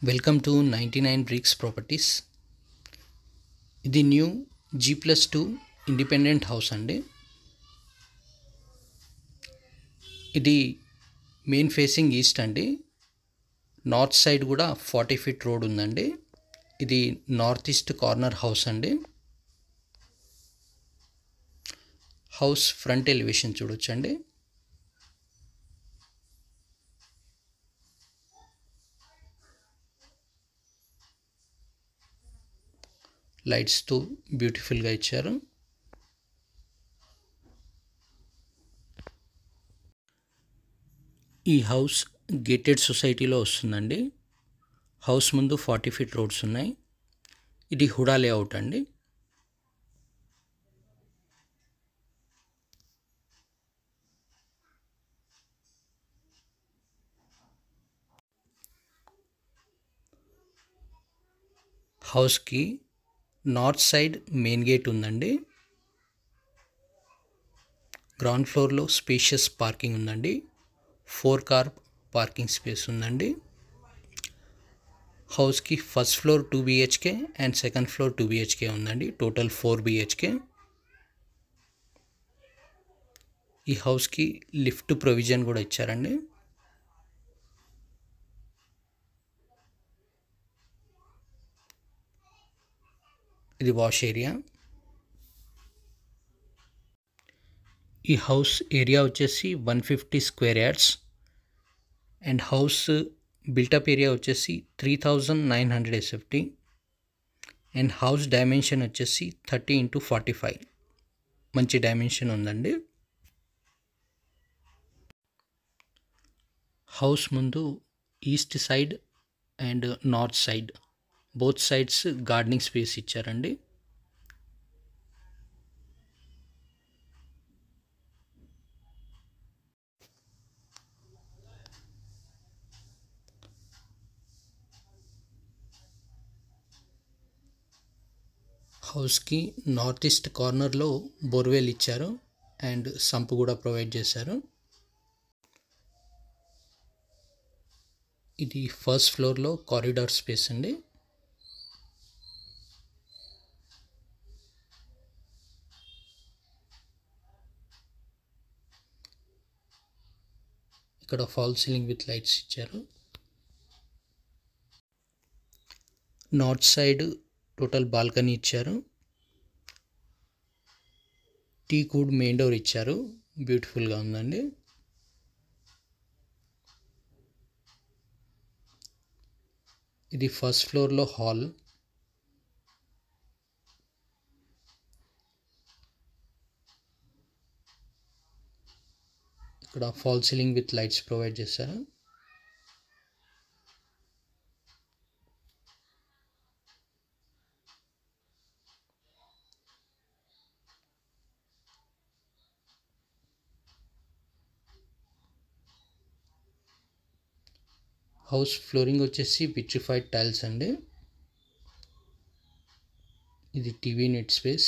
welcome to ninety nine bricks properties ఇది new G plus two independent house అండి ఇది main facing east అండి north side కూడా forty feet road ఉందండి ఇది నార్త్ ఈస్ట్ కార్నర్ హౌస్ అండి హౌస్ ఫ్రంట్ ఎలివేషన్ చూడొచ్చండి లైట్స్తో బ్యూటిఫుల్గా ఇచ్చారు ఈ హౌస్ గేటెడ్ సొసైటీలో వస్తుందండి హౌస్ ముందు ఫార్టీ ఫీట్ రోడ్స్ ఉన్నాయి ఇది హుడా లేఅవుట్ అండి హౌస్కి నార్త్ సైడ్ మెయిన్ గేట్ ఉందండి గ్రౌండ్ ఫ్లోర్లో స్పేషియస్ పార్కింగ్ ఉందండి ఫోర్ కార్ పార్కింగ్ స్పేస్ ఉందండి హౌస్కి first floor two BHK and second floor two BHK ఉందండి టోటల్ ఫోర్ బిహెచ్కే ఈ హౌస్కి లిఫ్ట్ ప్రొవిజన్ కూడా ఇచ్చారండి ఇది వాష్ ఏరియా ఈ హౌస్ ఏరియా వచ్చేసి one fifty square yards and house built up area వచ్చేసి three thousand nine hundred SFT and house dimension వచ్చేసి థర్టీ ఇంటూ ఫార్టీ ఫైవ్ మంచి డైమెన్షన్ ఉందండి హౌస్ ముందు east side and north side both sides gardening space ఇచ్చారండి హౌస్కి north east కార్నర్లో borewell ఇచ్చారు and sump కూడా ప్రొవైడ్ చేశారు ఇది ఫస్ట్ ఫ్లోర్లో కారిడార్ స్పేస్ అండి ఇక్కడ ఫాల్ సీలింగ్ విత్ లైట్స్ ఇచ్చారు నార్త్ సైడ్ టోటల్ బాల్కనీ ఇచ్చారు టీ కూడ్ మెయిన్ డోర్ ఇచ్చారు బ్యూటిఫుల్గా ఉందండి ఇది ఫస్ట్ ఫ్లోర్లో హాల్ ఇక్కడ false ceiling with lights provide చేశారు హౌస్ ఫ్లోరింగ్ వచ్చేసి విట్రిఫైడ్ టైల్స్ అండి ఇది TV net space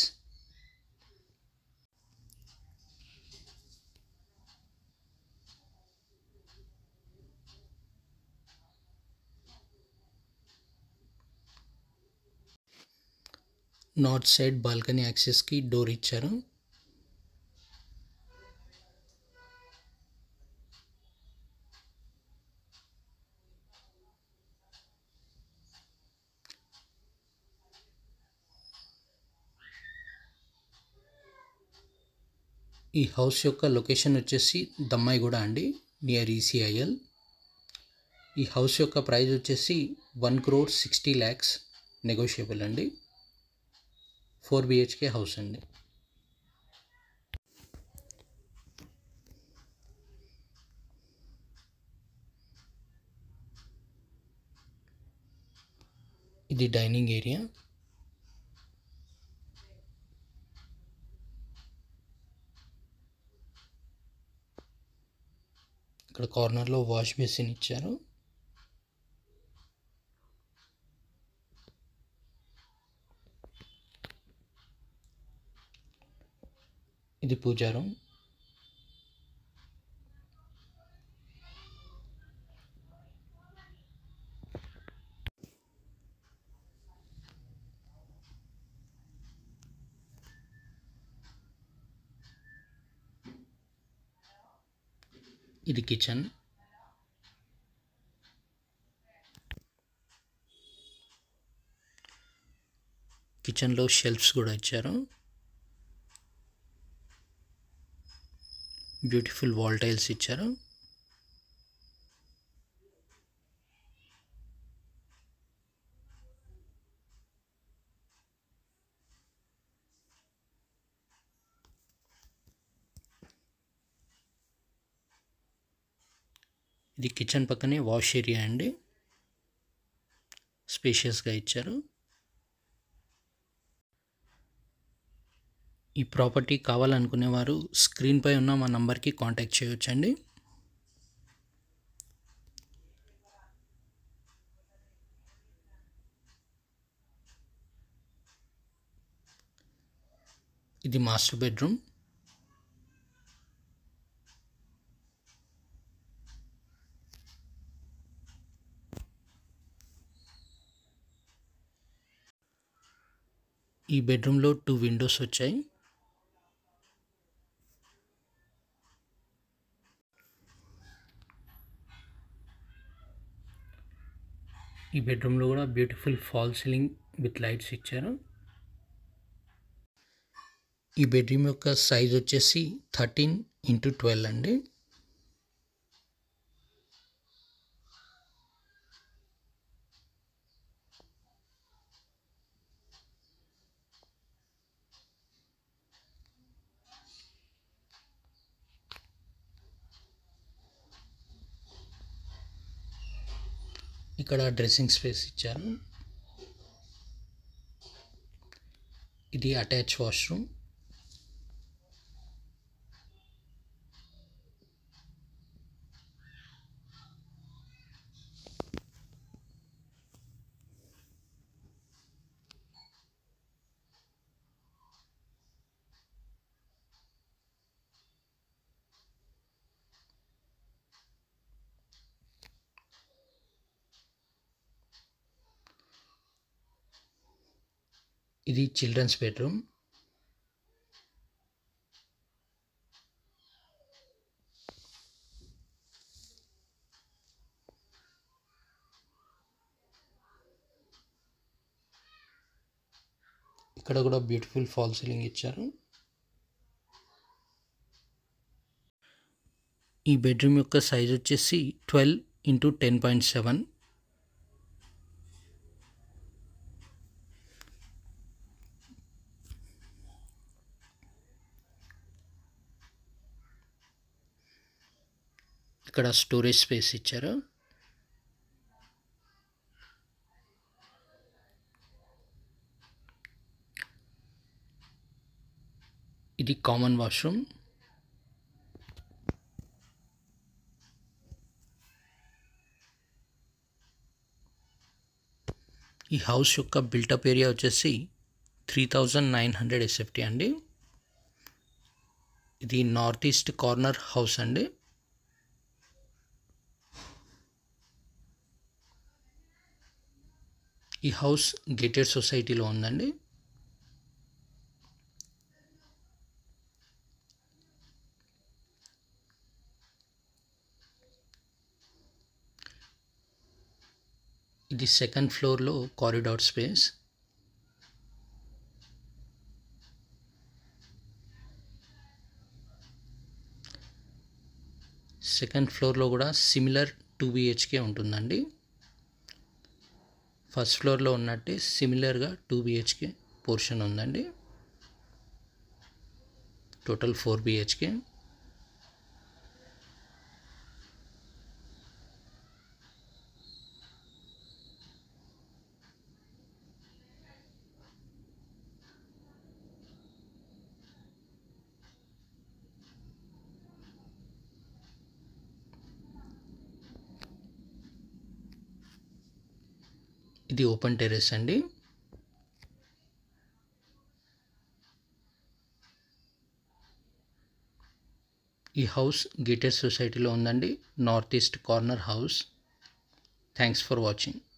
north side balcony యాక్సెస్కి డోర్ ఇచ్చారు ఈ హౌస్ యొక్క లొకేషన్ వచ్చేసి దమ్మాయిగూడ అండి నియర్ ఈసీఐఎల్ ఈ హౌస్ యొక్క ప్రైస్ వచ్చేసి one crore sixty lakhs negotiable అండి ఫోర్ బిహెచ్కే హౌస్ అండి ఇది డైనింగ్ ఏరియా ఇక్కడ కార్నర్లో వాష్ బేసిన్ ఇచ్చారు ఇది పూజారం ఇది కిచెన్ కిచెన్లో షెల్ఫ్స్ కూడా ఇచ్చారు బ్యూటిఫుల్ వాల్ టైల్స్ ఇచ్చారు ఇది కిచెన్ పక్కనే వాష్ ఏరియా అండి స్పేషియస్గా ఇచ్చారు ఈ ప్రాపర్టీ కావాలనుకునేవారు స్క్రీన్పై ఉన్న మా నంబర్కి కాంటాక్ట్ చేయొచ్చండి ఇది మాస్టర్ బెడ్రూమ్ ఈ బెడ్రూమ్లో టూ విండోస్ వచ్చాయి ఈ బెడ్రూమ్లో కూడా beautiful false ceiling with lights ఇచ్చారు ఈ బెడ్రూమ్ యొక్క సైజ్ వచ్చేసి థర్టీన్ ఇంటూ ట్వెల్వ్ అండి ఇక్కడ డ్రెస్సింగ్ స్పేస్ ఇచ్చారు ఇది అటాచ్ వాష్రూమ్ ఇది చిల్డ్రన్స్ బెడ్రూమ్ ఇక్కడ కూడా బ్యూటిఫుల్ ఫాల్ సీలింగ్ ఇచ్చారు ఈ బెడ్రూమ్ యొక్క సైజ్ వచ్చేసి twelve into ten point seven ఇక్కడ స్టోరేజ్ స్పేస్ ఇచ్చారు ఇది కామన్ వాష్రూమ్ ఈ హౌస్ యొక్క బిల్టప్ ఏరియా వచ్చేసి three thousand nine hundred SFT అండి ఇది నార్త్ ఈస్ట్ కార్నర్ హౌస్ అండి ఈ హౌస్ గేటెడ్ సొసైటీలో ఉందండి ఇది సెకండ్ ఫ్లోర్లో కారిడార్ స్పేస్ సెకండ్ ఫ్లోర్లో కూడా సిమిలర్ టూ బిహెచ్కే ఉంటుందండి ఫస్ట్ ఫ్లోర్లో ఉన్నట్టే సిమిలర్గా టూ బిహెచ్కే పోర్షన్ ఉందండి టోటల్ ఫోర్ బిహెచ్కే ఇది ఓపెన్ టెర్రస్ అండి ఈ హౌస్ గేటెడ్ సొసైటీలో ఉందండి north east corner house thanks for watching